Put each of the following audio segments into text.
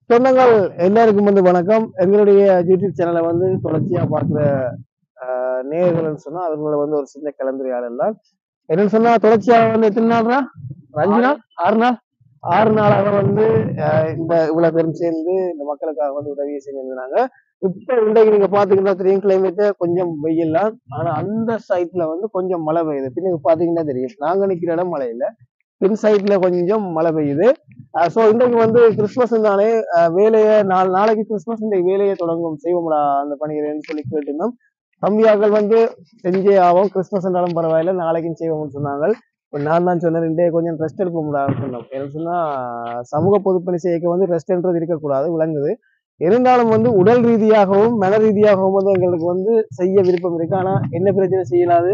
சொந்தங்கள் எல்லாருக்கும் வந்து வணக்கம் எங்களுடைய யூடியூப் சேனலை வந்து தொடர்ச்சியா பார்க்குற நேயர்கள்னு சொன்னா அவங்கள வந்து ஒரு சின்ன கலந்துரையாடல் தான் என்னன்னு சொன்னா தொடர்ச்சியாக வந்து எத்தனை நாள்ரா ஒரு அஞ்சு நாள் ஆறு நாள் ஆறு நாளாக வந்து ஆஹ் இந்த இவ்வளவு பேரும் சேர்ந்து இந்த மக்களுக்காக வந்து உதவி செஞ்சிருந்தாங்க இப்ப இன்றைக்கு நீங்க பாத்தீங்கன்னா தெரியும் கிளைமேட் கொஞ்சம் வெயில் தான் ஆனா அந்த சைட்ல வந்து கொஞ்சம் மழை பெய்யுது பின்னுக்கு பாத்தீங்கன்னா தெரியும் நாங்க நிக்கிற இடம் மழை இல்ல பின் சைட்ல கொஞ்சம் மழை பெய்யுது ஸோ இன்றைக்கு வந்து கிறிஸ்மஸ் தானே ஆஹ் வேலையை நாலு நாளைக்கு கிறிஸ்மஸ் இந்த வேலையை தொடங்கும் செய்வோம்டா அந்த பணிகிறேன்னு சொல்லி கேட்டிருந்தோம் தம்பியாக்கள் வந்து செஞ்சே ஆகும் கிறிஸ்மஸ் என்றாலும் பரவாயில்ல நாளைக்கும் செய்வோம்னு சொன்னாங்க இப்ப நான் தான் சொன்னேன் இன்றைய கொஞ்சம் ரெஸ்ட் எடுப்போம்டான்னு சொன்னோம் என்ன சொன்னா சமூக பொதுப்பணி செய்யக்க வந்து ரெஸ்ட்ன்றது இருக்கக்கூடாது விளங்குது இருந்தாலும் வந்து உடல் ரீதியாகவும் மன ரீதியாகவும் வந்து எங்களுக்கு வந்து செய்ய விருப்பம் இருக்கு ஆனா என்ன பிரச்சனை செய்யலாது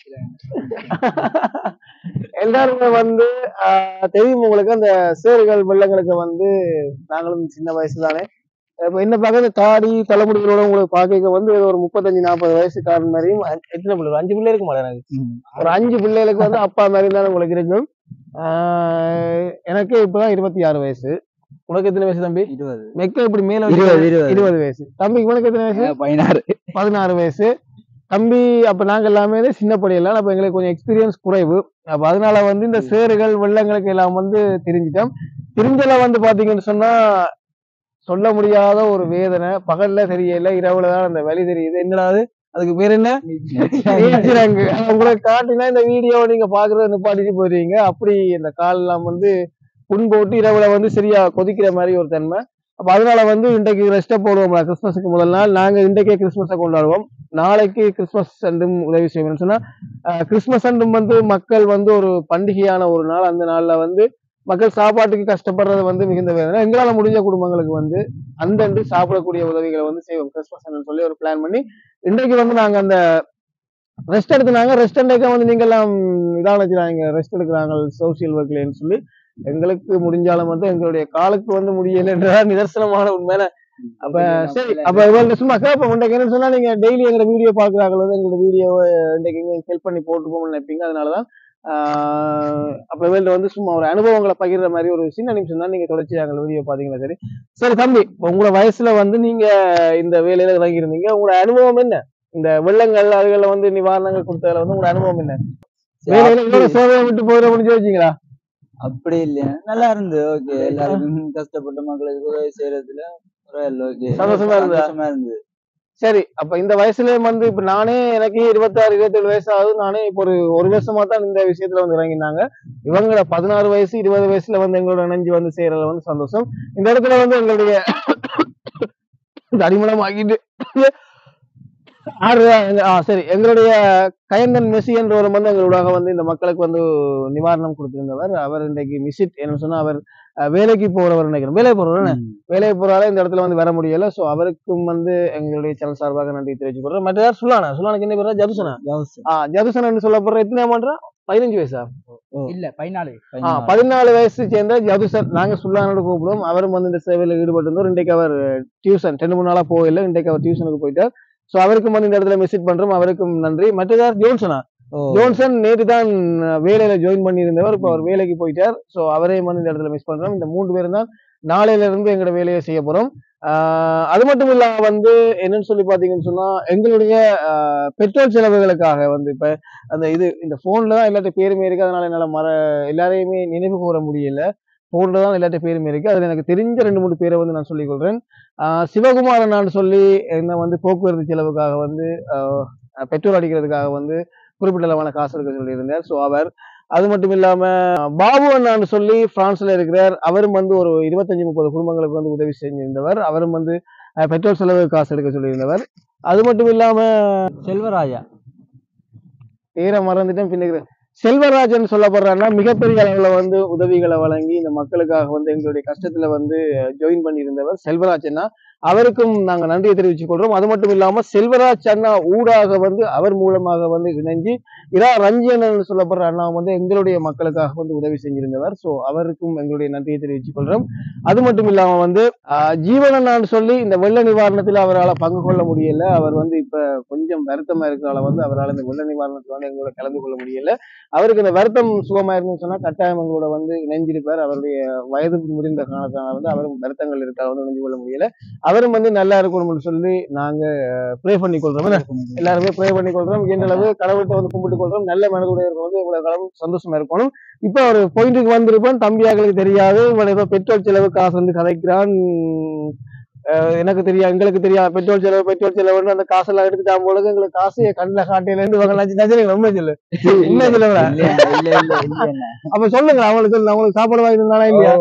எல்லாருமே வந்து ஆஹ் தெரியும் உங்களுக்கு அந்த சேறுகள் வெள்ளங்களுக்கு வந்து நாங்களும் சின்ன வயசு தானே இப்ப என்ன பார்க்க இந்த தாடி தலைமுடிகளோட உங்களுக்கு பார்க்க வந்து ஏதோ ஒரு முப்பத்தஞ்சு நாற்பது வயசுக்காரன் மாதிரியும் அஞ்சு- எத்தனை பிள்ளை அஞ்சு பிள்ளை இருக்குமா எனக்கு ஒரு அஞ்சு பிள்ளைகளுக்கு வந்து அப்பா மாதிரி தான் உங்களுக்கு இருக்கும் ஆஹ் எனக்கு இப்பதான் இருபத்தி ஆறு வயசு உனக்கு எத்தனை வயசு தம்பி இருபது மெக்க இப்படி மேல வச்சு- இருபது இருபது இருபது வயசு தம்பிக்கு உனக்கு எத்தனை வயசு பதினாறு பதினாறு வயசு தம்பி அப்ப நாங்க எல்லாமே வந்து சின்ன படியெல்லாம் அப்ப எங்களுக்கு கொஞ்சம் எக்ஸ்பீரியன்ஸ் குறைவு அப்ப அதனால வந்து இந்த சேறுகள் வெள்ளங்களுக்கு எல்லாம் வந்து தெரிஞ்சிட்டோம் தெரிஞ்சல வந்து பாத்தீங்கன்னு சொன்னா சொல்ல முடியாத ஒரு வேதனை பகல்ல தெரியல இரவுல தான் அந்த வலி தெரியுது என்னடா அது அதுக்கு பேர் என்ன ஏச்சுறாங்க உங்களுக்கு காட்டினா இந்த வீடியோ நீங்க பாக்குறத நிப்பாட்டிட்டு போயிருவீங்க அப்படி இந்த கால் எல்லாம் வந்து புண் போட்டு இரவுல வந்து சரியா கொதிக்கிற மாதிரி ஒரு தன்மை அப்ப அதனால வந்து இன்றைக்கு ரெஸ்ட்டை போடுவோம் கிறிஸ்மஸுக்கு முதல் நாள் நாங்க இன்றைக்கே கிறிஸ்மஸை கொண்டாடுவோம் நாளைக்கு கிறிஸ்மஸ் அண்டும் உதவி செய்வோம்னு சொன்னா அஹ், கிறிஸ்மஸ் அண்டும் வந்து மக்கள் வந்து ஒரு பண்டிகையான ஒரு நாள் அந்த நாள்ல வந்து மக்கள் சாப்பாட்டுக்கு கஷ்டப்படுறது வந்து மிகுந்த வேதனை எங்களால முடிஞ்ச குடும்பங்களுக்கு வந்து அந்தண்டு சாப்பிடக்கூடிய உதவிகளை வந்து செய்வோம் கிறிஸ்மஸ் அண்டன் சொல்லி ஒரு பிளான் பண்ணி இன்றைக்கு வந்து நாங்க அந்த ரெஸ்ட் எடுத்துனாங்க ரெஸ்ட் அன்றைக்கு வந்து நீங்க எல்லாம் இதாக நினைச்சாங்க ரெஸ்ட் எடுக்கிறாங்க சோசியல் ஒர்க்லன்னு சொல்லி எங்களுக்கு முடிஞ்சாலும் வந்து எங்களுடைய காலுக்கு வந்து முடியலன்றதா நிதர்சனமான உண்மையில அப்ப சரி அப்ப இவங்க சும்மா கேட்போம் இன்றைக்கு என்ன சொன்னா நீங்க டெய்லி எங்க வீடியோ பாக்குறாங்க வந்து எங்களோட வீடியோவை இன்றைக்கு ஹெல்ப் பண்ணி போட்டுப்போம்னு நினைப்பீங்க அதனாலதான் ஆஹ் அப்ப இவங்க வந்து சும்மா ஒரு அனுபவங்களை பகிர்ற மாதிரி ஒரு சின்ன நிமிஷம் தான் நீங்க தொடர்ச்சி எங்க வீடியோ பாத்தீங்கன்னா சரி சரி தம்பி இப்ப உங்களோட வயசுல வந்து நீங்க இந்த வேலையில இறங்கியிருந்தீங்க உங்களோட அனுபவம் என்ன இந்த வெள்ளங்கள் அதுகளை வந்து நிவாரணங்கள் கொடுத்ததுல வந்து உங்களோட அனுபவம் என்ன வேலையில இவ்வளவு சேவையை விட்டு போயிட முடிஞ்சு வச்சீங்களா அப்படி இல்லையா நல்லா இருந்தது ஓகே எல்லாருக்கும் கஷ்டப்பட்ட மக்களுக்கு உதவி செய்யறதுல பரவாயில்ல ஓகே சந்தோஷமா இருந்ததா? சந்தோஷமா இருந்தது சரி அப்ப இந்த வயசுல வந்து இப்ப நானே எனக்கு இருபத்தாறு இருபத்தேழு வயசு ஆகுது நானே இப்போ ஒரு ஒரு வருஷமா தான் இந்த விஷயத்துல வந்து இறங்கினாங்க இவங்கள பதினாறு வயசு இருபது வயசுல வந்து எங்களோட இணைஞ்சு வந்து செய்யறதுல வந்து சந்தோஷம் இந்த இடத்துல வந்து எங்களுடைய அடிமளம் ஆகிட்டு ஆறு ஆ சரி எங்களுடைய கயந்தன் மெஸ்ஸி என்றவர் வந்து எங்களோட வந்து இந்த மக்களுக்கு வந்து நிவாரணம் கொடுத்திருந்தவர் அவர் இன்றைக்கு மிசிட் என்ன சொன்னா அவர் அஹ், வேலைக்கு போறவர் நினைக்கிறேன் வேலைக்கு போறவர் என்ன? வேலைக்கு போறால இந்த இடத்துல வந்து வர முடியல சோ அவருக்கும் வந்து எங்களுடைய சேனல் சார்பாக நன்றி தெரிவிச்சு போடுறோம் மற்ற யார் சுல்லானா சுல்லானுக்கு என்ன பேரா ஜதுசனா ஜவுஸ். ஆ ஜதுசன் சொல்லப்படுற எத்தனை ஏமான்றா பதினஞ்சு வயசா இல்ல பதினாலு ஆ பதினாறு. பதினாலு வயசு சேர்ந்த ஜதுசன் நாங்க சுல்லானோட கூப்பிடுவோம் அவரும் வந்து இந்த சேவையில ஈடுபட்டு இருந்தார் இன்றைக்கு அவர் டியூஷன் ரெண்டு மூணு நாளா போகல இன்றைக்கு அவர் டியூஷனுக்கு போயிட்டார் சோ அவருக்கும் வந்து இந்த இடத்துல மெசேஜ் பண்றோம் அவருக்கும் நன்றி மற்றதார் ஜோன்சனா ஓ, ஜோன்சன் நேற்று தான் வேலையில ஜாயின் பண்ணியிருந்தவர் இப்போ அவர் வேலைக்கு போயிட்டார் ஸோ அவரையும் வந்து இந்த இடத்துல மிஸ் பண்றோம் இந்த மூன்று பேரும் தான் நாளையில இருந்து எங்களோட வேலையை செய்ய போறோம் ஆஹ் அது மட்டும் இல்லாம வந்து என்னன்னு சொல்லி பாத்தீங்கன்னு சொன்னா எங்களுடைய ஆஹ் பெட்ரோல் செலவுகளுக்காக வந்து இப்ப அந்த இது இந்த போன்ல தான் எல்லாத்தையும் பேருமே இருக்கு அதனால என்னால மற எல்லாரையுமே நினைவு கூற முடியல போன்ல தான் எல்லாத்தையும் பேருமே இருக்கு அதுல எனக்கு தெரிஞ்ச ரெண்டு மூணு பேரை வந்து நான் சொல்லிக் கொள்றேன் ஆஹ் சிவகுமாரன் நான் சொல்லி என்ன வந்து போக்குவரத்து செலவுக்காக வந்து ஆஹ் பெட்ரோல் அடிக்கிறதுக்காக வந்து குறிப்பிட்ட அளவான காசு எடுக்க சொல்லியிருந்தார் ஸோ அவர் அது மட்டும் இல்லாம பாபு அண்ணான்னு சொல்லி பிரான்ஸ்ல இருக்கிறார் அவரும் வந்து ஒரு இருபத்தஞ்சு முப்பது குடும்பங்களுக்கு வந்து உதவி செஞ்சிருந்தவர் அவரும் வந்து அஹ், பெட்ரோல் செலவு காசு எடுக்க சொல்லியிருந்தவர் அது மட்டும் இல்லாம செல்வராஜா பேரை மறந்துட்டேன் பின்னுக்கு செல்வராஜன் சொல்லப்படுறாருன்னா மிகப்பெரிய அளவுல வந்து உதவிகளை வழங்கி இந்த மக்களுக்காக வந்து எங்களுடைய கஷ்டத்துல வந்து ஜாயின் பண்ணியிருந்தவர் செல்வராஜன்னா அவருக்கும் நாங்க நன்றியை தெரிவித்துக் கொள்றோம் அது மட்டும் இல்லாம செல்வராஜ் அண்ணா ஊடாக வந்து அவர் மூலமாக வந்து இணைஞ்சு இரா ரஞ்சன் சொல்லப்படுற அண்ணா வந்து எங்களுடைய மக்களுக்காக வந்து உதவி செஞ்சிருந்தவர் சோ அவருக்கும் எங்களுடைய நன்றியை தெரிவித்துக் கொள்றோம் அது மட்டும் இல்லாம வந்து ஆஹ் ஜீவன் அண்ணான்னு சொல்லி இந்த வெள்ள நிவாரணத்தில் அவரால் பங்கு கொள்ள முடியல அவர் வந்து இப்ப கொஞ்சம் வருத்தமா இருக்கிறனால வந்து அவரால் இந்த வெள்ள நிவாரணத்துல வந்து எங்களோட கலந்து கொள்ள முடியல அவருக்கு இந்த வருத்தம் சுகமா இருக்குன்னு சொன்னா கட்டாயம் எங்களோட வந்து இணைஞ்சிருப்பார் அவருடைய வயது முதிர்ந்த காரணத்தினால வந்து அவரும் வருத்தங்கள் இருக்கால வந்து இணைஞ்சு கொள்ள முடியல அவரும் வந்து நல்லா இருக்கணும்னு சொல்லி நாங்க ப்ரே பண்ணி கொள்றோம் என்ன? எல்லாருமே ப்ரே பண்ணி கொள்றோம் எந்த அளவு கடவுள்கிட்ட வந்து கும்பிட்டு கொள்றோம் நல்ல மனதுடைய வந்து இவ்வளவு காலம் சந்தோஷமா இருக்கணும் இப்ப ஒரு பாயிண்ட்டுக்கு வந்திருப்போம் தம்பியாக்களுக்கு தெரியாது இவன் ஏதோ பெட்ரோல் செலவு காசு வந்து கதைக்கிறான் அஹ் எனக்கு தெரியாது எங்களுக்கு தெரியாது பெட்ரோல் செலவு பெட்ரோல் செலவுன்னு அந்த காசெல்லாம் எடுத்துட்டான் போல எங்களுக்கு காசு கண்ணில் காட்டையில இருந்து இவங்க நச்சு நச்சு உண்மை சொல்லு உண்மை சொல்லுங்க இல்ல இல்ல இல்ல இல்ல அப்ப சொல்லுங்க அவங்களுக்கு சொல்லு, அவங்களுக்கு சாப்பாடு வாங்கி இருந்தானா இல்லையா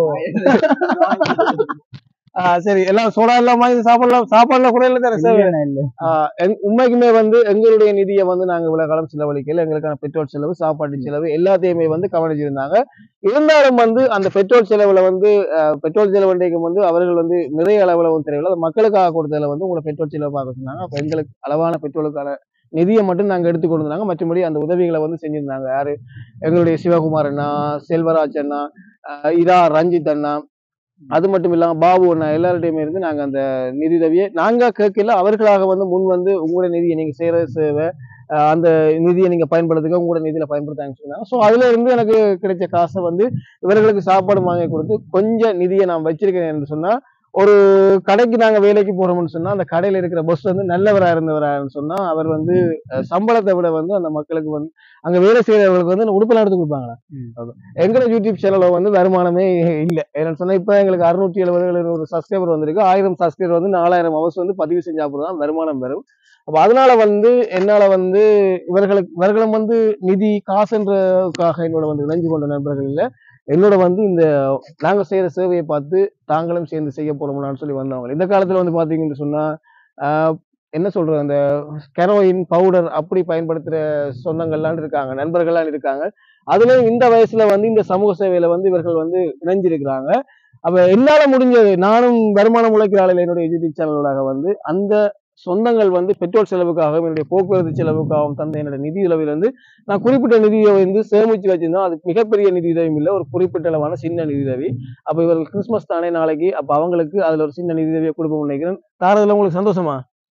ஆஹ் சரி எல்லாம் சோடா எல்லாம் வாங்கி சாப்பாடுலாம் சாப்பாடுல கூட இல்லை தானே சார் இல்ல இல்ல ஆஹ் எங்- உண்மைக்குமே வந்து எங்களுடைய நிதியை வந்து நாங்க இவ்வளவு காலம் செலவழிக்கல எங்களுக்கான பெட்ரோல் செலவு சாப்பாட்டு செலவு எல்லாத்தையுமே வந்து கவனிச்சிருந்தாங்க இருந்தாலும் வந்து அந்த பெட்ரோல் செலவுல வந்து ஆஹ் பெட்ரோல் செலவு வந்து அவர்கள் வந்து நிறைய அளவுல வந்து தெரியல அது மக்களுக்காக கொடுத்ததுல வந்து உங்களை பெட்ரோல் செலவு பார்க்க சொன்னாங்க அப்ப எங்களுக்கு அளவான பெட்ரோலுக்கான நிதியை மட்டும் நாங்க எடுத்து கொடுத்தாங்க மற்றபடி அந்த உதவிகளை வந்து செஞ்சிருந்தாங்க யாரு எங்களுடைய சிவகுமார் அண்ணா செல்வராஜ் அண்ணா ஆஹ் இரா ரஞ்சித் அண்ணா அது மட்டும் இல்லாம பாபு அண்ணா எல்லார்டையுமே இருந்து நாங்க அந்த நிதி உதவியை நாங்க கேட்கல அவர்களாக வந்து முன் வந்து உங்களுடைய நிதியை நீங்க செய்யற சேவை ஆஹ் அந்த நிதியை நீங்க பயன்படுத்துங்க உங்களோட நிதியில பயன்படுத்தாங்கன்னு சொன்னாங்க ஸோ அதுல இருந்து எனக்கு கிடைச்ச காசை வந்து இவர்களுக்கு சாப்பாடு வாங்கி கொடுத்து கொஞ்சம் நிதியை நான் வச்சிருக்கேன் என்று சொன்னா ஒரு கடைக்கு நாங்க வேலைக்கு போறோம்னு சொன்னா அந்த கடையில இருக்கிற பஸ் வந்து நல்லவரா இருந்தவரான்னு சொன்னா அவர் வந்து அஹ், சம்பளத்தை விட வந்து அந்த மக்களுக்கு வந்து அங்க வேலை செய்யறவங்களுக்கு வந்து உடுப்பெல்லாம் எடுத்து கொடுப்பாங்களா எங்களோட யூடியூப் சேனல்ல வந்து வருமானமே இல்ல என்னன்னு சொன்னா இப்ப எங்களுக்கு அறுநூற்றி எழுபது ஒரு சப்ஸ்கிரைபர் வந்திருக்கு ஆயிரம் சப்ஸ்கிரைபர் வந்து நாலாயிரம் ஹவர்ஸ் வந்து பதிவு செஞ்சா தான் வருமானம் வரும் அப்ப அதனால வந்து என்னால வந்து இவர்களுக்கு இவர்களும் வந்து நிதி காசுன்றதுக்காக என்னோட வந்து இணைஞ்சு கொண்ட நண்பர்கள் இல்ல என்னோட வந்து இந்த நாங்க செய்யற சேவையை பார்த்து தாங்களும் சேர்ந்து செய்ய போறோம்னு சொல்லி வந்தவங்க இந்த காலத்துல வந்து பாத்தீங்கன்னு சொன்னா ஆஹ் என்ன சொல்றது அந்த கெரோயின் பவுடர் அப்படி பயன்படுத்துற சொந்தங்கள்லாம் இருக்காங்க நண்பர்கள்லாம் இருக்காங்க அதுலயும் இந்த வயசுல வந்து இந்த சமூக சேவையில வந்து இவர்கள் வந்து இணைஞ்சிருக்கிறாங்க அப்ப என்னால முடிஞ்சது நானும் வருமானம் உழைக்கிற ஆளுல என்னுடைய யூடியூப் சேனலாக வந்து அந்த சொந்தங்கள் வந்து பெட்ரோல் செலவுக்காகவும் என்னுடைய போக்குவரத்து செலவுக்காகவும் தந்த என்னுடைய நிதி உதவியில இருந்து நான் குறிப்பிட்ட நிதியை வந்து சேமிச்சு வச்சிருந்தோம் அது மிகப்பெரிய நிதி உதவியும் இல்லை ஒரு குறிப்பிட்ட அளவான சின்ன நிதி உதவி அப்ப இவர்கள் கிறிஸ்மஸ் தானே நாளைக்கு அப்ப அவங்களுக்கு அதுல ஒரு சின்ன நிதி உதவியை கொடுப்போம் நினைக்கிறேன் தாரதுல உங்களுக்கு சந்தோஷமா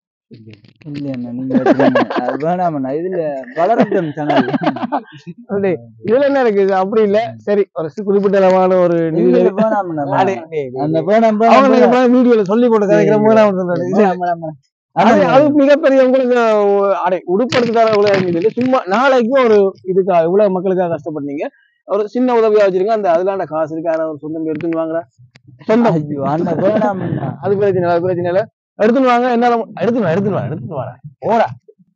இல்ல அண்ணா நீங்க வச்சுக்கோங்க. அது வேணாமண்ணா இதுல வளரட்டும் சேனல் அப்படி இதுல என்ன இருக்கு இது அப்படி இல்ல சரி ஒரு சி- குறிப்பிட்ட அளவான ஒரு நிதி இல்ல, உதவி வேணாமண்ணா, அடே, வேணாம். டேய், டேய், அந்த டேய். வேணாம் அவங்க வேணாம் நீங்க வீடியோல சொல்லி போட்டு கதைக்கிற போது நான் சொல்றேன். இது வேணாம், வேணாம், வேணாம். அது அண்ணா, அது மிகப்பெரிய உங்களுக்கு அடை உடுப்படுத்தார இவ்வளவு இல்லை சும்மா நாளைக்கு ஒரு இதுக்கா இவ்வளவு மக்களுக்காக கஷ்டப்பட்டீங்க ஒரு சின்ன உதவியா வச்சிருங்க அந்த அதுலாண்ட காசு இருக்கு யாராவது ஒரு சொந்தம் எடுத்துன்னு வாங்கடா சொந்தம் ஐயோ, அண்ணா, வேணாமண்ணா. அது பிரச்சனை இல்லை, அது பிரச்சனை இல்லை எடுத்துன்னு வாங்க என்னால எடுத்துன்னு வா எடுத்துன்னு வா எடுத்துன்னு வாடா ஓடா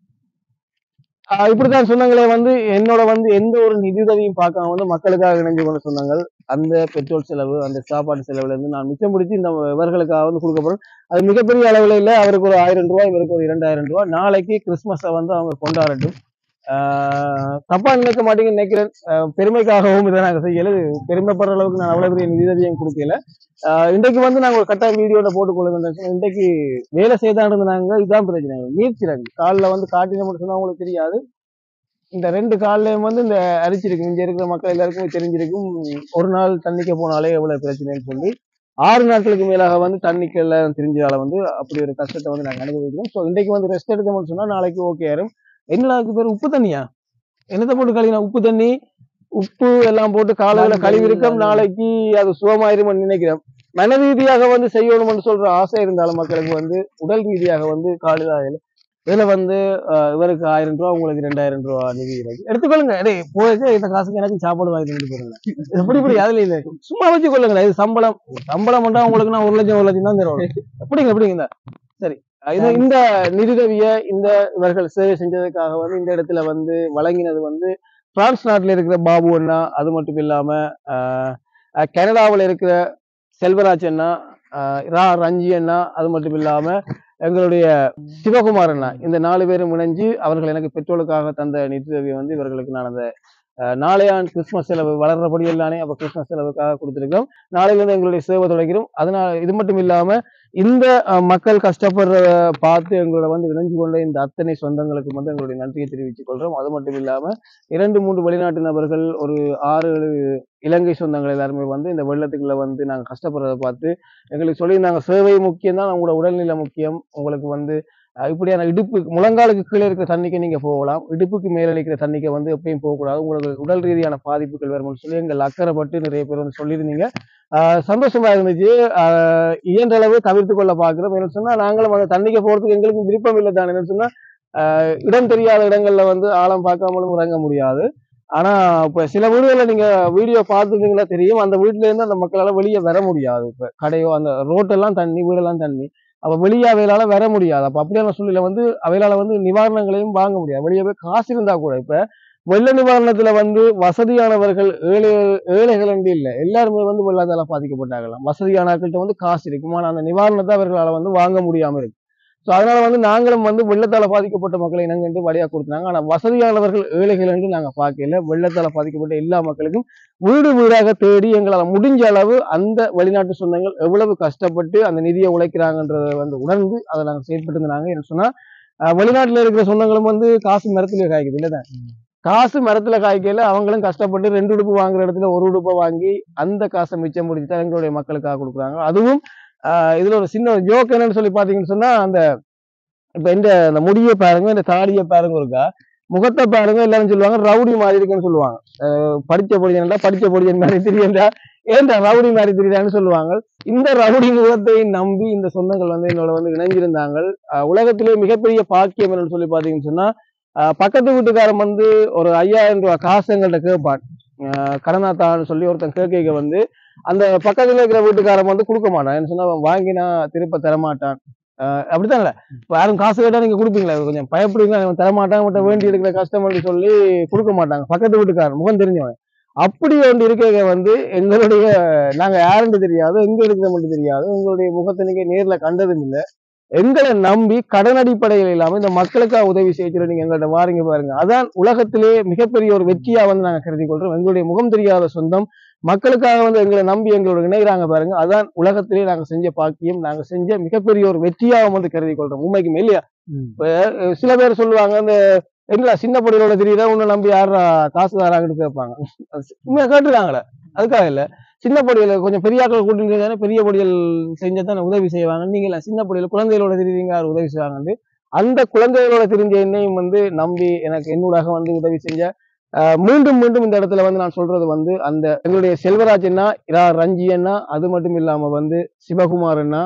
ஆஹ் இப்படித்தான் சொந்தங்களே வந்து என்னோட வந்து எந்த ஒரு நிதி உதவியும் பார்க்காம வந்து மக்களுக்காக இணைஞ்சு கொண்ட சொந்தங்கள் அந்த பெட்ரோல் செலவு அந்த சாப்பாடு செலவுல இருந்து நான் மிச்சம் பிடிச்சி இந்த இவர்களுக்காக வந்து கொடுக்க போறேன் அது மிகப்பெரிய அளவுல இல்ல அவருக்கு ஒரு ஆயிரம் ரூபாய் இவருக்கு ஒரு இரண்டாயிரம் ரூபாய் நாளைக்கு கிறிஸ்மஸை வந்து அவங்க கொண்டாடட்டும் ஆஹ் தப்பா நினைக்க மாட்டீங்கன்னு நினைக்கிறேன் ஆஹ் பெருமைக்காகவும் இதை நாங்க செய்யல இது பெருமைப்படுற அளவுக்கு நான் அவ்வளவு பெரிய நிதி உதவியும் கொடுக்கல ஆஹ் இன்றைக்கு வந்து நாங்க ஒரு கட்டாய வீடியோல போட்டுக் கொள்ளுங்க இன்றைக்கு வேலை செய்தான் இருந்தாங்க இதுதான் பிரச்சனை நீர்ச்சிறகு காலில் வந்து காட்டின மட்டும் சொன்னா உங்களுக்கு தெரியாது இந்த ரெண்டு கால்லையும் வந்து இந்த அரிச்சிருக்கு இங்க இருக்கிற மக்கள் எல்லாருக்குமே தெரிஞ்சிருக்கும் ஒரு நாள் தண்ணிக்க போனாலே எவ்வளவு பிரச்சனைன்னு சொல்லி ஆறு நாட்களுக்கு மேலாக வந்து தண்ணிக்கல்ல தெரிஞ்சதால வந்து அப்படி ஒரு கஷ்டத்தை வந்து நாங்க அனுபவிக்கிறோம் ஸோ இன்றைக்கு வந்து ரெஸ்ட் எடுத்தோம்னு சொன்னா நாளைக்கு ஓகே ஆயிரும் என்னடா அதுக்கு பேர் உப்பு தண்ணியா என்னத்தை போட்டு கழுவினா உப்பு தண்ணி உப்பு எல்லாம் போட்டு காலையில கழுவி இருக்கோம் நாளைக்கு அது சுகமாயிரும்னு நினைக்கிறேன் மன ரீதியாக வந்து செய்யணும்னு சொல்ற ஆசை இருந்தாலும் மக்களுக்கு வந்து உடல் ரீதியாக வந்து காலையில இதுல வந்து அஹ், இவருக்கு ஆயிரம் ரூபா உங்களுக்கு ரெண்டாயிரம் ரூபா நிதி இருக்கு எடுத்துக்கொள்ளுங்க டேய் போயிட்டு இந்த காசுக்கு எனக்கு சாப்பாடு வாங்கி கொண்டு போறேன் எப்படி இப்படி அதுல இல்லை சும்மா வச்சு கொள்ளுங்களேன் இது சம்பளம் சம்பளம் மட்டும் உங்களுக்கு நான் ஒரு லட்சம் ஒரு லட்சம் தான் தருவாங்க எப்படிங்க எப்படிங்க இந்த சரி இது இந்த நிதியுதவிய இந்த இவர்கள் சேவை செஞ்சதுக்காக வந்து இந்த இடத்துல வந்து வழங்கினது வந்து பிரான்ஸ் நாட்டுல இருக்கிற பாபு அண்ணா அது மட்டும் இல்லாம ஆஹ், அஹ், கனடாவுல இருக்கிற செல்வராஜ் அண்ணா ஆஹ், ரா ரஞ்சி அண்ணா அது மட்டும் இல்லாம எங்களுடைய சிவகுமார் அண்ணா இந்த நாலு பேரும் இணைஞ்சு அவர்கள் எனக்கு பெட்ரோலுக்காக தந்த நிதியுதவியை வந்து இவர்களுக்கு நான் அந்த அஹ், நாளைய ஆண்டு கிறிஸ்மஸ் செலவு வளர்றபடி எல்லானே அப்ப கிறிஸ்மஸ் செலவுக்காக கொடுத்துருக்கோம் நாளையிலிருந்து எங்களுடைய சேவை தொடங்கிறோம் அதனால இது மட்டும் இல்லாம இந்த அஹ், மக்கள் கஷ்டப்படுறத பார்த்து எங்களோட வந்து இணைஞ்சு கொண்ட இந்த அத்தனை சொந்தங்களுக்கு வந்து எங்களுடைய நன்றியை தெரிவித்துக் கொள்றோம் அது மட்டும் இல்லாம இரண்டு மூன்று வெளிநாட்டு நபர்கள் ஒரு ஆறு ஏழு இலங்கை சொந்தங்கள் எல்லாருமே வந்து இந்த வெள்ளத்துக்குள்ள வந்து நாங்க கஷ்டப்படுறத பார்த்து எங்களுக்கு சொல்லியிருந்தாங்க சேவை முக்கியம் தான் உங்களோட உடல்நிலை முக்கியம் உங்களுக்கு வந்து அஹ், இப்படியான இடுப்பு முழங்காலுக்கு கீழே இருக்கிற தண்ணிக்கு நீங்க போகலாம் இடுப்புக்கு மேலே இருக்கிற தண்ணிக்கு வந்து எப்பயும் போகக்கூடாது உங்களுக்கு உடல் ரீதியான பாதிப்புகள் வரும்னு சொல்லி எங்கள் அக்கறைப்பட்டு நிறைய பேர் வந்து சொல்லியிருந்தீங்க ஆஹ் சந்தோஷமா இருந்துச்சு ஆஹ் இயன்ற அளவு தவிர்த்து கொள்ள பாக்குறோம் என்ன சொன்னா நாங்களும் அந்த தண்ணிக்கு போறதுக்கு எங்களுக்கு விருப்பம் இல்லை தான் என்ன சொன்னா ஆஹ் இடம் தெரியாத இடங்கள்ல வந்து ஆழம் பார்க்காமலும் இறங்க முடியாது ஆனா இப்ப சில வீடுகள்ல நீங்க வீடியோ பார்த்துருந்தீங்களா தெரியும் அந்த வீட்டுல இருந்து அந்த மக்களால வெளியே வர முடியாது இப்ப கடையோ அந்த ரோட்டெல்லாம் தண்ணி வீடெல்லாம் தண்ணி அப்ப வெளியே அவைகளால வர முடியாது அப்ப அப்படியான சூழ்நிலை வந்து அவைகளால வந்து நிவாரணங்களையும் வாங்க முடியாது வெளியே போய் காசு இருந்தா கூட இப்ப வெள்ள நிவாரணத்துல வந்து வசதியானவர்கள் ஏழை ஏழைகள் என்று இல்லை எல்லாருமே வந்து வெள்ளத்தால பாதிக்கப்பட்டாங்களாம் வசதியானவர்கள்ட்ட வந்து காசு இருக்கும் ஆனா அந்த நிவாரணத்தை அவர்களால வந்து வாங்க முடியாம இருக்கு ஸோ அதனால வந்து நாங்களும் வந்து வெள்ளத்தால பாதிக்கப்பட்ட மக்களை இனங்கண்டு வழியா கொடுத்தாங்க ஆனா வசதியானவர்கள் ஏழைகள் என்று நாங்க பார்க்கல வெள்ளத்தால பாதிக்கப்பட்ட எல்லா மக்களுக்கும் வீடு வீடாக தேடி எங்களால் முடிஞ்ச அளவு அந்த வெளிநாட்டு சொந்தங்கள் எவ்வளவு கஷ்டப்பட்டு அந்த நிதியை உழைக்கிறாங்கன்றதை வந்து உணர்ந்து அதை நாங்கள் செயல்பட்டு இருந்தாங்க என்ன சொன்னா அஹ் வெளிநாட்டுல இருக்கிற சொந்தங்களும் வந்து காசு மரத்துல காய்க்குது இல்லதான் காசு மரத்துல காய்க்கல அவங்களும் கஷ்டப்பட்டு ரெண்டு உடுப்பு வாங்குற இடத்துல ஒரு உடுப்பை வாங்கி அந்த காசை மிச்சம் முடிச்சு தான் எங்களுடைய மக்களுக்காக கொடுக்குறாங்க அதுவும் ஆஹ் இதுல ஒரு சின்ன ஒரு ஜோக் என்னன்னு சொல்லி பாத்தீங்கன்னு சொன்னா அந்த இப்ப இந்த இந்த முடியை பாருங்க இந்த தாடியை பாருங்க இருக்கா முகத்தை பாருங்க எல்லாரும் சொல்லுவாங்க ரவுடி மாதிரி இருக்குன்னு சொல்லுவாங்க அஹ் படிச்ச பொடியன்டா படிச்ச பொடியன் மாதிரி தெரியண்டா ஏன்டா ரவுடி மாதிரி தெரியுதான்னு சொல்லுவாங்க இந்த ரவுடி முகத்தை நம்பி இந்த சொந்தங்கள் வந்து என்னோட வந்து இணைஞ்சிருந்தாங்க அஹ் உலகத்திலே மிகப்பெரிய பாக்கியம் என்னன்னு சொல்லி பாத்தீங்கன்னு சொன்னா அஹ் பக்கத்து வீட்டுக்காரன் வந்து ஒரு ஐயாயிரம் ரூபாய் காசு எங்கள்கிட்ட கேட்பான் அஹ் கடனாத்தான்னு சொல்லி ஒருத்தன் கேட்க வந்து அந்த பக்கத்துல இருக்கிற வீட்டுக்காரன் வந்து கொடுக்க மாட்டான் என்ன சொன்னா அவன் வாங்கினா திருப்ப தரமாட்டான் அஹ் அப்படித்தான் இல்ல இப்ப யாரும் காசு கேட்டா நீங்க கொடுப்பீங்களா கொஞ்சம் பயப்படுவீங்களா இவன் தரமாட்டான் மட்டும் வேண்டி இருக்கிற கஷ்டம்னு சொல்லி கொடுக்க மாட்டாங்க பக்கத்து வீட்டுக்காரன் முகம் தெரிஞ்சவன் அப்படி ஒன்று இருக்க வந்து எங்களுடைய நாங்க யாருன்னு தெரியாது எங்க இருக்கிறோம் தெரியாது உங்களுடைய முகத்தை நீங்க நேர்ல கண்டதும் இல்லை எங்களை நம்பி கடன் அடிப்படையில் இல்லாம இந்த மக்களுக்காக உதவி செய்ய நீங்க எங்கள்கிட்ட வாருங்க பாருங்க அதான் உலகத்திலே மிகப்பெரிய ஒரு வெற்றியா வந்து நாங்க கருதி கொள்றோம் எங்களுடைய முகம் தெரியாத சொந்தம் மக்களுக்காக வந்து எங்களை நம்பி எங்களோட இணைகிறாங்க பாருங்க அதான் உலகத்திலே நாங்க செஞ்ச பாக்கியம் நாங்க செஞ்ச மிகப்பெரிய ஒரு வெற்றியாக வந்து கருதி கொள்றோம் உண்மைக்கு இல்லையா இப்ப அஹ், சில பேர் சொல்லுவாங்க இந்த எங்களா சின்ன பொடியோட தெரியுதா உன்னை நம்பி யாரா காசு தராங்கன்னு கேட்பாங்க உண்மையா கேட்டுருக்காங்களே அதுக்காக இல்ல சின்ன பொடியில கொஞ்சம் பெரிய ஆட்கள் கூட்டிட்டு பெரிய பொடிகள் செஞ்சா தானே உதவி செய்வாங்க நீங்க இல்ல சின்ன பொடியில குழந்தைகளோட தெரியுங்க யார் உதவி செய்வாங்கன்னு அந்த குழந்தைகளோட தெரிஞ்ச என்னையும் வந்து நம்பி எனக்கு என்னூடாக வந்து உதவி செஞ்ச ஆஹ் மீண்டும் மீண்டும் இந்த இடத்துல வந்து நான் சொல்றது வந்து அந்த எங்களுடைய செல்வராஜ் அண்ணா இரா ரஞ்சி அண்ணா அது மட்டும் இல்லாம வந்து சிவகுமார் அண்ணா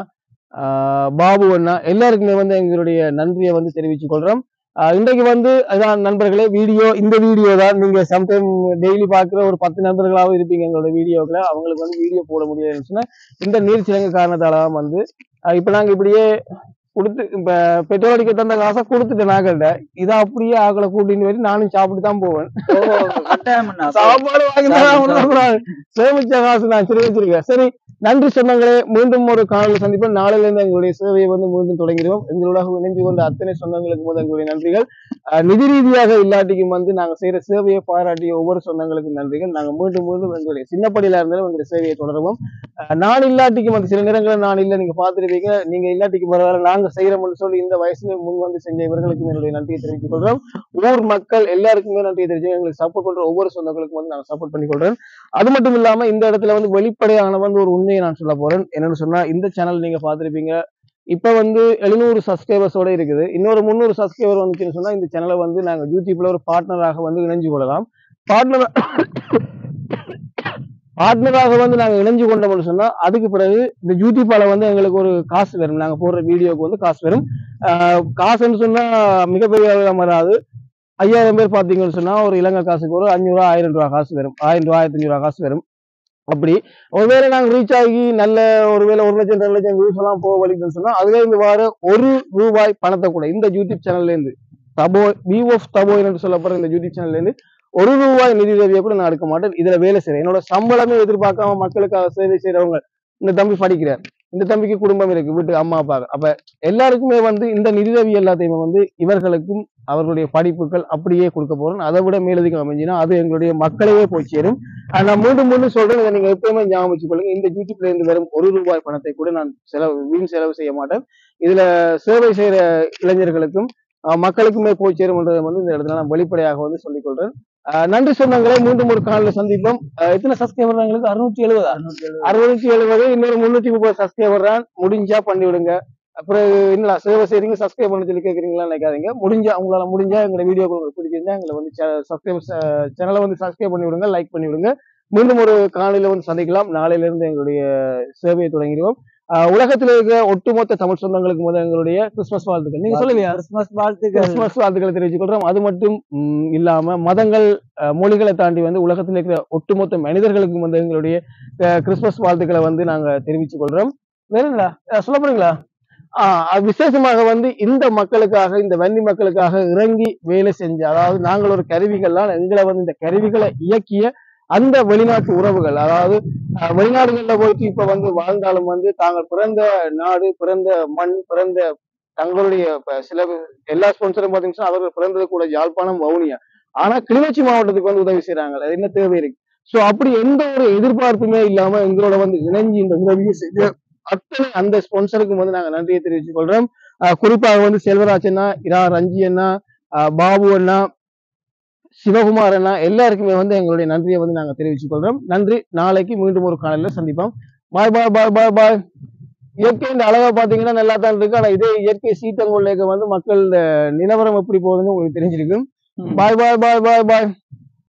ஆஹ் பாபு அண்ணா எல்லாருக்குமே வந்து எங்களுடைய நன்றியை வந்து தெரிவித்துக் கொள்றோம் ஆஹ் இன்றைக்கு வந்து அதான் நண்பர்களே வீடியோ இந்த வீடியோ தான் நீங்க சம்டைம் டெய்லி பார்க்குற ஒரு பத்து நண்பர்களாகவும் இருப்பீங்க எங்களோட வீடியோக்களை அவங்களுக்கு வந்து வீடியோ போட முடியாதுன்னு சொன்னா இந்த நீர் சிலங்க காரணத்தால தான் வந்து ஆஹ் இப்ப நாங்க இப்படியே கொடுத்து இப்ப பெட்ரோல் அடிக்க தந்த காசை கொடுத்துட்டேன் நாங்கள்ட்ட இதை அப்படியே ஆக்களை கூட்டின்னு போய் நானும் சாப்பிட்டு தான் போவேன் கட்டாயம்ண்ணா சாப்பாடு வாங்கி தரேன், ஒண்ணும் சொல்லக்கூடாது. சேமிச்ச காசு நான் சரி வச்சிருக்கேன் சரி நன்றி சொந்தங்களே மீண்டும் ஒரு காணொலி சந்திப்போம் நாளையில இருந்து எங்களுடைய சேவையை வந்து மீண்டும் தொடங்கிடுவோம் எங்களோட இணைஞ்சு கொண்ட அத்தனை சொந்தங்களுக்கு முதல் எங்களுடைய நன்றிகள் அஹ் நிதி ரீதியாக இல்லாட்டிக்கும் வந்து நாங்க செய்யற சேவையை பாராட்டிய ஒவ்வொரு சொந்தங்களுக்கும் நன்றிகள் நாங்க மீண்டும் மீண்டும் எங்களுடைய சின்னப்படியில இருந்தாலும் எங்களுடைய சேவையை தொடருவோம் அஹ் நான் இல்லாட்டிக்கும் வந்து சில நேரங்களில் நான் இல்லை நீங்க பார்த்துருப்பீங்க நீங்க இல்லாட்டிக்கும் பரவாயில்ல நாங்க செய்யறோம்னு சொல்லி இந்த வயசுல முன் வந்து செஞ்ச இவர்களுக்கும் என்னுடைய நன்றியை தெரிவித்துக் கொள்றோம் ஊர் மக்கள் எல்லாருக்குமே நன்றியை தெரிவிச்சு எங்களுக்கு சப்போர்ட் பண்ற ஒவ்வொரு சொந்தங்களுக்கும் வந்து நாங்க சப்போர்ட் பண்ணி கொள்றேன் அது மட்டும் இல்லாம இந்த இடத்துல வந்து வெளிப்படையான வந்து ஒரு உண்மையை நான் சொல்ல போறேன் என்னன்னு சொன்னா இந்த சேனல் நீங்க பார்த்திருப்பீங்க இப்ப வந்து எழுநூறு சப்ஸ்கிரைபர்ஸோட இருக்குது இன்னொரு முந்நூறு சப்ஸ்கிரைபர் வந்துச்சுன்னு சொன்னா இந்த சேனலை வந்து நாங்க யூடியூப்ல ஒரு பார்ட்னராக வந்து இணைஞ்சு கொள்ளலாம் பார்ட்னர் பார்ட்னராக வந்து நாங்க இணைஞ்சு கொண்டோம்னு சொன்னா அதுக்கு பிறகு இந்த யூடியூப்பால வந்து எங்களுக்கு ஒரு காசு வரும் நாங்க போடுற வீடியோக்கு வந்து காசு வரும் ஆஹ் காசுன்னு சொன்னா மிகப்பெரிய அளவுல வராது ஐயாயிரம் பேர் பாத்தீங்கன்னு சொன்னா ஒரு இலங்கை காசுக்கு ஒரு அஞ்சூறு ரூபா ஆயிரம் ரூபா காசு வரும் ஆயிரம் ரூபா ஆயிரத்தி அஞ்சூறு ரூபா காசு வரும் அப்படி ஒருவேளை நாங்க ரீச் ஆகி நல்ல ஒருவேளை ஒரு லட்சம் ரெண்டு லட்சம் வியூஸ் எல்லாம் போக வலிக்குன்னு சொன்னா அதுல இருந்து வர ஒரு ரூபாய் பணத்தை கூட இந்த யூடியூப் சேனல்ல இருந்து தபோ வியூ ஆஃப் தபோ என்று சொல்லப்படுற இந்த யூடியூப் சேனல்ல இருந்து ஒரு ரூபாய் நிதி உதவியை கூட நான் எடுக்க மாட்டேன் இதுல வேலை செய்யறேன் என்னோட சம்பளமே எதிர்பார்க்காம மக்களுக்காக சேவை செய்யறவங்க இந்த தம்பி படிக்கிறார் இந்த தம்பிக்கு குடும்பம் இருக்கு வீட்டு அம்மா அப்பா அப்ப எல்லாருக்குமே வந்து இந்த நிதியுதவி எல்லாத்தையுமே வந்து இவர்களுக்கும் அவர்களுடைய படிப்புகள் அப்படியே கொடுக்க போறோம் அதை விட மேலதிகம் அமைஞ்சினா அது எங்களுடைய மக்களையே போய் சேரும் ஆஹ் நான் மீண்டும் மீண்டும் சொல்றேன் இதை நீங்க எப்பயுமே ஞாபகம் வச்சுக்கொள்ளுங்க இந்த யூடியூப்ல இருந்து வரும் ஒரு ரூபாய் பணத்தை கூட நான் செலவு வீண் செலவு செய்ய மாட்டேன் இதுல சேவை செய்யற இளைஞர்களுக்கும் ஆஹ் மக்களுக்குமே போய் சேரும்ன்றதை வந்து இந்த இடத்துல நான் வெளிப்படையாக வந்து சொல்லிக் கொள்றேன் ஆஹ் நன்றி சொந்தங்களே மீண்டும் ஒரு காலில் சந்திப்போம் ஆஹ் எத்தனை சப்ஸ்கிரைபர் எங்களுக்கு அறுநூற்றி எழுபதா அறுநூற்றி எழுபது இன்னொரு முன்னூத்தி முப்பது சப்ஸ்கிரைபர் தான் முடிஞ்சா பண்ணி விடுங்க அப்புறம் என்னடா சேவை செய்றீங்க சப்ஸ்கிரைப் பண்ண சொல்லி கேட்குறீங்களா நினைக்காதீங்க முடிஞ்சா உங்களால முடிஞ்சா எங்க வீடியோ உங்களுக்கு பிடிச்சிருந்தா எங்களை வந்து சப்ஸ்கிரைப் சேனலை வந்து சப்ஸ்கிரைப் பண்ணி விடுங்க லைக் பண்ணி விடுங்க மீண்டும் ஒரு காலையில வந்து சந்திக்கலாம் நாளையில இருந்து எங்களுடைய சேவையை தொடங்கிடுவோம் ஆஹ் உலகத்தில் இருக்கிற ஒட்டுமொத்த தமிழ் சொந்தங்களுக்கு முதல் எங்களுடைய கிறிஸ்துமஸ் வாழ்த்துக்கள் நீங்க சொல்லுவியா கிறிஸ்துமஸ் வாழ்த்துக்கள் கிறிஸ்துமஸ் வாழ்த்துக்களை தெரிவித்துக் கொள்றோம் அது மட்டும் ம், இல்லாம மதங்கள் அஹ், மொழிகளை தாண்டி வந்து உலகத்தில் இருக்கிற ஒட்டுமொத்த மனிதர்களுக்கும் வந்து எங்களுடைய அஹ், கிறிஸ்துமஸ் வாழ்த்துக்களை வந்து நாங்க தெரிவித்துக் கொள்றோம் வேற என்னடா அஹ், சொல்ல போறீங்களா ஆஹ் அது விசேஷமாக வந்து இந்த மக்களுக்காக இந்த வன்னி மக்களுக்காக இறங்கி வேலை செஞ்ச அதாவது நாங்கள் ஒரு கருவிகள்லாம் எங்களை வந்து இந்த கருவிகளை இயக்கிய அந்த வெளிநாட்டு உறவுகள் அதாவது அஹ், வெளிநாடுகள்ல போயிட்டு இப்ப வந்து வாழ்ந்தாலும் வந்து தாங்கள் பிறந்த நாடு பிறந்த மண் பிறந்த தங்களுடைய இப்ப சில பேர் எல்லா ஸ்பான்சரும் பாத்தீங்கன்னா அவர்கள் பிறந்தது கூட யாழ்ப்பாணம் வவுனியா ஆனா கிளிநொச்சி மாவட்டத்துக்கு வந்து உதவி செய்றாங்க அது என்ன தேவை இருக்கு சோ அப்படி எந்த ஒரு எதிர்பார்ப்புமே இல்லாம எங்களோட வந்து இணைஞ்சு இந்த உதவியை செஞ்ச அத்தனை அந்த ஸ்பான்சருக்கும் வந்து நாங்க நன்றியை தெரிவித்துக் கொள்றோம் ஆஹ் குறிப்பாக வந்து செல்வராஜ் அண்ணா இரா ரஞ்சி அண்ணா ஆஹ் பாபு அண்ணா சிவகுமார் அண்ணா எல்லாருக்குமே வந்து எங்களுடைய நன்றியை வந்து நாங்க தெரிவித்துக் கொள்றோம் நன்றி நாளைக்கு மீண்டும் ஒரு காலையில சந்திப்போம் பாய் பாய் பாய் பாய் பாய் இயற்கை இந்த அழகா பாத்தீங்கன்னா நல்லா தான் இருக்கு ஆனா இதே இயற்கை சீத்தங்கொள்ளைக்கு வந்து மக்கள் நிலவரம் எப்படி போகுதுன்னு உங்களுக்கு தெரிஞ்சிருக்கும் பாய் பாய் பாய் பாய் பாய்